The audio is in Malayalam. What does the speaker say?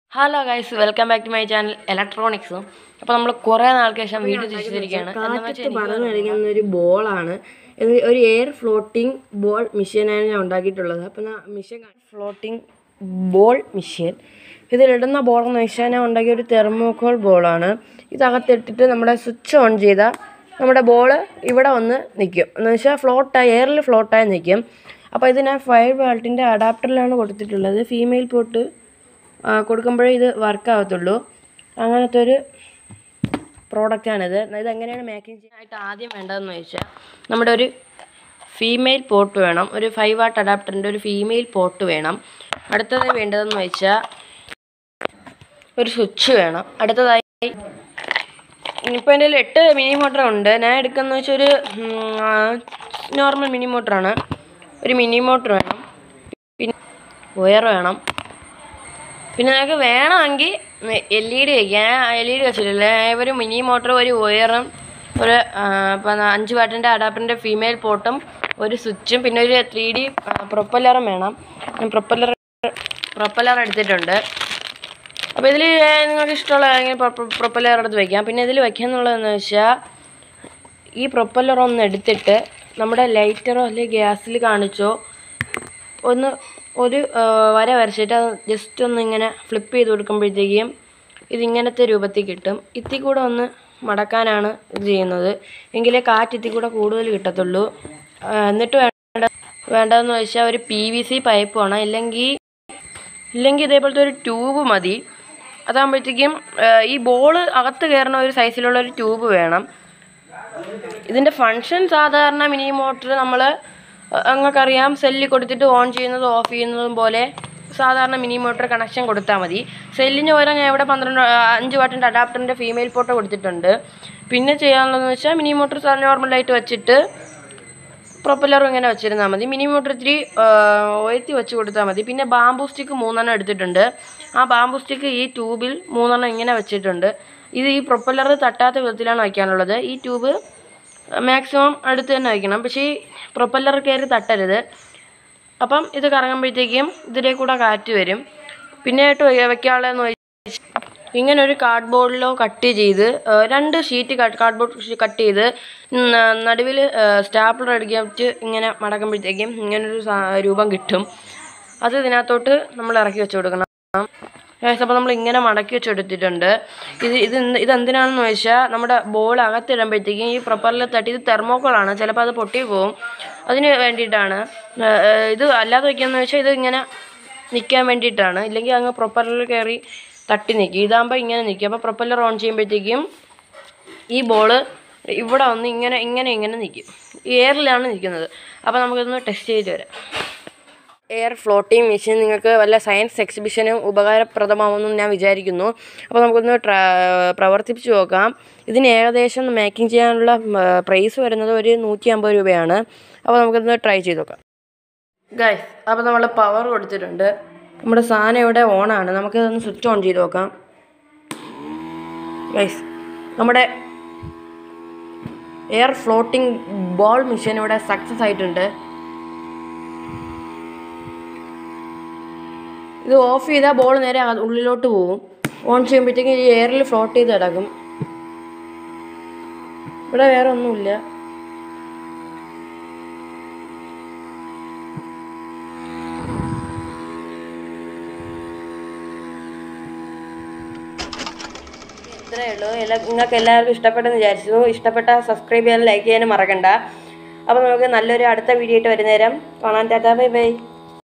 hello guys welcome back to my channel ഇലക്ട്രോണിക്സും അപ്പോൾ നമ്മൾ കുറേ നാൾക്ക് ശേഷം വീഡിയോ തിരിച്ചിരിക്കുകയാണ് എന്താണെന്ന് വെച്ചാൽ കാറ്റത്ത് പറന്ന് കളിക്കുന്ന ഒരു ബോളാണ് ഇത് ഒരു എയർ ഫ്ലോട്ടിംഗ് ബോൾ മെഷീനാണ് ഞാൻ ഉണ്ടാക്കിയിട്ടുള്ളത് അപ്പം മിഷൻ ഫ്ലോട്ടിംഗ് ബോൾ മെഷീൻ ഇതിലിടുന്ന ബോൾ എന്ന് വെച്ചാൽ ഞാൻ ഉണ്ടാക്കിയ ഒരു തെർമോക്കോൾ ബോളാണ് ഇതകത്തിട്ടിട്ട് നമ്മുടെ സ്വിച്ച് ഓൺ ചെയ്താൽ നമ്മുടെ ബോൾ ഇവിടെ വന്ന് നിൽക്കും എന്ന് വെച്ചാൽ ഫ്ലോട്ടായി എയറിൽ ഫ്ലോട്ടായി നിൽക്കും അപ്പോൾ ഇത് ഞാൻ ഫൈവ് വാൾട്ടിൻ്റെ അഡാപ്റ്ററിലാണ് കൊടുത്തിട്ടുള്ളത് ഫീമെയിൽ പോട്ട് കൊടുക്കുമ്പോഴേ ഇത് വർക്ക് ആവത്തുള്ളൂ അങ്ങനത്തെ ഒരു പ്രോഡക്റ്റാണിത് ഇത് എങ്ങനെയാണ് മേക്കിംഗ് ചെയ്യാനായിട്ട് ആദ്യം വേണ്ടതെന്ന് ചോദിച്ചാൽ നമ്മുടെ ഒരു ഫീമെയിൽ പോട്ട് വേണം ഒരു ഫൈവ് വാട്ട് അഡാപ്റ്ററിൻ്റെ ഒരു ഫീമെയിൽ പോട്ട് വേണം അടുത്തതായി വേണ്ടതെന്ന് വെച്ചാൽ ഒരു സ്വിച്ച് വേണം അടുത്തതായി ഇപ്പോൾ എൻ്റെ കയ്യിൽ എട്ട് മിനി മോട്ടർ ഉണ്ട് ഞാൻ എടുക്കുന്ന വെച്ചാൽ ഒരു നോർമൽ മിനി മോട്ടറാണ് ഒരു മിനി മോട്ടർ വേണം പിന്നെ വയർ വേണം പിന്നെ നിങ്ങൾക്ക് വേണമെങ്കിൽ എൽ ഇ ഡി വയ്ക്കാം എൽ ഇ ഡി വെച്ചിട്ടില്ല ഒരു മിനി മോട്ടർ ഒരു വയറും ഒരു ഇപ്പം അഞ്ച് വാട്ടിൻ്റെ അഡാപ്റ്ററിൻ്റെ ഫീമെയിൽ പോട്ടും ഒരു സ്വിച്ചും പിന്നെ ഒരു ത്രീ ഡി പ്രൊപ്പല്ലറും വേണം ഞാൻ പ്രൊപ്പല്ലർ പ്രൊപ്പല്ലർ എടുത്തിട്ടുണ്ട് അപ്പോൾ ഇതിൽ നിങ്ങൾക്ക് ഇഷ്ടമുള്ള പ്രൊപ്പല്ലർ എടുത്ത് വയ്ക്കാം പിന്നെ ഇതിൽ വയ്ക്കാന്നുള്ളതെന്ന് വെച്ചാൽ ഈ പ്രൊപ്പല്ലർ ഒന്ന് എടുത്തിട്ട് നമ്മുടെ ലൈറ്ററോ അല്ലെങ്കിൽ ഗ്യാസിൽ കാണിച്ചോ ഒന്ന് ഒരു വര വരച്ചിട്ട് അത് ജസ്റ്റ് ഒന്ന് ഇങ്ങനെ ഫ്ലിപ്പ് ചെയ്ത് കൊടുക്കുമ്പോഴത്തേക്കും ഇതിങ്ങനത്തെ രൂപത്തിൽ കിട്ടും ഇത്തി കൂടെ ഒന്ന് മടക്കാനാണ് ഇത് ചെയ്യുന്നത് എങ്കിലേ കാറ്റ് ഇത്തി കൂടെ കൂടുതൽ കിട്ടത്തുള്ളൂ എന്നിട്ട് വേണ്ട വേണ്ടതെന്ന് വെച്ചാൽ ഒരു പി വി സി പൈപ്പ് വേണം ഇല്ലെങ്കിൽ ഇല്ലെങ്കിൽ ഇതേപോലത്തെ ഒരു ട്യൂബ് മതി അതാകുമ്പോഴത്തേക്കും ഈ ബോള് അകത്ത് കയറുന്ന ഒരു സൈസിലുള്ള ഒരു ട്യൂബ് വേണം ഇതിൻ്റെ ഫങ്ഷൻ സാധാരണ മിനി മോട്ടർ നമ്മൾ നിങ്ങൾക്കറിയാം സെല്ല് കൊടുത്തിട്ട് ഓൺ ചെയ്യുന്നതും ഓഫ് ചെയ്യുന്നതും പോലെ സാധാരണ മിനി മോട്ടർ കണക്ഷൻ കൊടുത്താൽ മതി സെല്ലിന് പകരം ഞാൻ ഇവിടെ പന്ത്രണ്ട് അഞ്ച് വാട്ടിൻ്റെ അഡാപ്റ്ററിൻ്റെ ഫീമെയിൽ പോട്ടോ കൊടുത്തിട്ടുണ്ട് പിന്നെ ചെയ്യാനുള്ളതെന്ന് വെച്ചാൽ മിനി മോട്ടർ നോർമലായിട്ട് വെച്ചിട്ട് പ്രൊപ്പല്ലറും ഇങ്ങനെ വെച്ചിരുന്നാൽ മതി മിനി മോട്ടർ ഇത്തിരി ഉയർത്തി വെച്ച് കൊടുത്താൽ മതി പിന്നെ ബാമ്പു സ്റ്റിക്ക് മൂന്നെണ്ണം എടുത്തിട്ടുണ്ട് ആ ബാമ്പു സ്റ്റിക്ക് ഈ ട്യൂബിൽ മൂന്നെണ്ണം ഇങ്ങനെ വെച്ചിട്ടുണ്ട് ഇത് ഈ പ്രൊപ്പല്ലർ തട്ടാത്ത വിധത്തിലാണ് വയ്ക്കാനുള്ളത് ഈ ട്യൂബ് മാക്സിമം അടുത്ത് തന്നെ വയ്ക്കണം പക്ഷേ ഈ പ്രൊപ്പല്ലർ കയറി തട്ടരുത് അപ്പം ഇത് കറങ്ങുമ്പോഴത്തേക്കും ഇതിലേ കൂടെ കാറ്റ് വരും പിന്നെ ആയിട്ട് വെക്കാനുള്ളതെന്ന് വെച്ചാൽ ഇങ്ങനെ ഒരു കാർഡ് ബോർഡിലോ കട്ട് ചെയ്ത് രണ്ട് ഷീറ്റ് കാർഡ് ബോർഡ് കട്ട് ചെയ്ത് നടുവിൽ സ്റ്റാപ്ലർ അടിക്കാറ്റ് ഇങ്ങനെ മടക്കുമ്പോഴത്തേക്കും ഇങ്ങനൊരു രൂപം കിട്ടും അത് ഇതിനകത്തോട്ട് നമ്മൾ ഇറക്കി വെച്ച് കൊടുക്കണം അപ്പോൾ നമ്മൾ ഇങ്ങനെ മടക്കി വെച്ചെടുത്തിട്ടുണ്ട് ഇത് ഇത് ഇതെന്തിനാണെന്ന് വെച്ചാൽ നമ്മുടെ ബോൾ അകത്തിടുമ്പോഴത്തേക്കും ഈ പ്രൊപ്പറിൽ തട്ടി ഇത് തെർമോക്കോളാണ് ചിലപ്പോൾ അത് പൊട്ടി പോകും അതിന് വേണ്ടിയിട്ടാണ് ഇത് അല്ലാതെ വയ്ക്കാന്ന് വെച്ചാൽ ഇത് ഇങ്ങനെ നിൽക്കാൻ വേണ്ടിയിട്ടാണ് ഇല്ലെങ്കിൽ അങ്ങ് പ്രൊപ്പറിൽ കയറി തട്ടി നിൽക്കും ഇതാകുമ്പോൾ ഇങ്ങനെ നിൽക്കും അപ്പോൾ പ്രൊപ്പല്ലർ ഓൺ ചെയ്യുമ്പോഴത്തേക്കും ഈ ബോള് ഇവിടെ വന്ന് ഇങ്ങനെ ഇങ്ങനെ ഇങ്ങനെ നിൽക്കും എയറിലാണ് നിൽക്കുന്നത് അപ്പോൾ നമുക്കിതൊന്ന് ടെസ്റ്റ് ചെയ്ത് വരാം എയർ ഫ്ലോട്ടിംഗ് മെഷീൻ നിങ്ങൾക്ക് വല്ല സയൻസ് എക്സിബിഷനും ഉപകാരപ്രദമാവുമെന്ന് ഞാൻ വിചാരിക്കുന്നു അപ്പോൾ നമുക്കൊന്ന് പ്രവർത്തിപ്പിച്ച് നോക്കാം ഇതിന് ഏകദേശം മേക്കിംഗ് ചെയ്യാനുള്ള പ്രൈസ് വരുന്നത് ഒരു നൂറ്റി അമ്പത് രൂപയാണ് അപ്പോൾ നമുക്കൊന്ന് ട്രൈ ചെയ്ത് നോക്കാം ഗൈസ് അപ്പോൾ നമ്മൾ പവർ കൊടുത്തിട്ടുണ്ട് നമ്മുടെ സാധനം ഇവിടെ ഓണാണ് നമുക്കിതൊന്ന് സ്വിച്ച് ഓൺ ചെയ്ത് നോക്കാം ഗൈസ് നമ്മുടെ എയർ ഫ്ലോട്ടിംഗ് ബോൾ മെഷീൻ ഇവിടെ സക്സസ് ആയിട്ടുണ്ട് ഇത് ഓഫ് ചെയ്താൽ ബോൾ നേരെ ഉള്ളിലോട്ട് പോകും ഓൺ ചെയ്യുമ്പോഴത്തേക്കും ഈ എയറിൽ ഫ്ലോട്ട് ചെയ്ത് കിടക്കും ഇവിടെ വേറെ ഒന്നുമില്ല ഇത്രയേ ഉള്ളൂ എല്ലാ നിങ്ങൾക്ക് എല്ലാവർക്കും ഇഷ്ടപ്പെട്ടെന്ന് വിചാരിച്ചു ഇഷ്ടപ്പെട്ട സബ്സ്ക്രൈബ് ചെയ്യാനും ലൈക്ക് ചെയ്യാനും മറക്കണ്ട അപ്പോൾ നമുക്ക് നല്ലൊരു അടുത്ത വീഡിയോ ആയിട്ട് വരുന്നേരം കാണാൻ ടാറ്റാ ബൈ ബൈ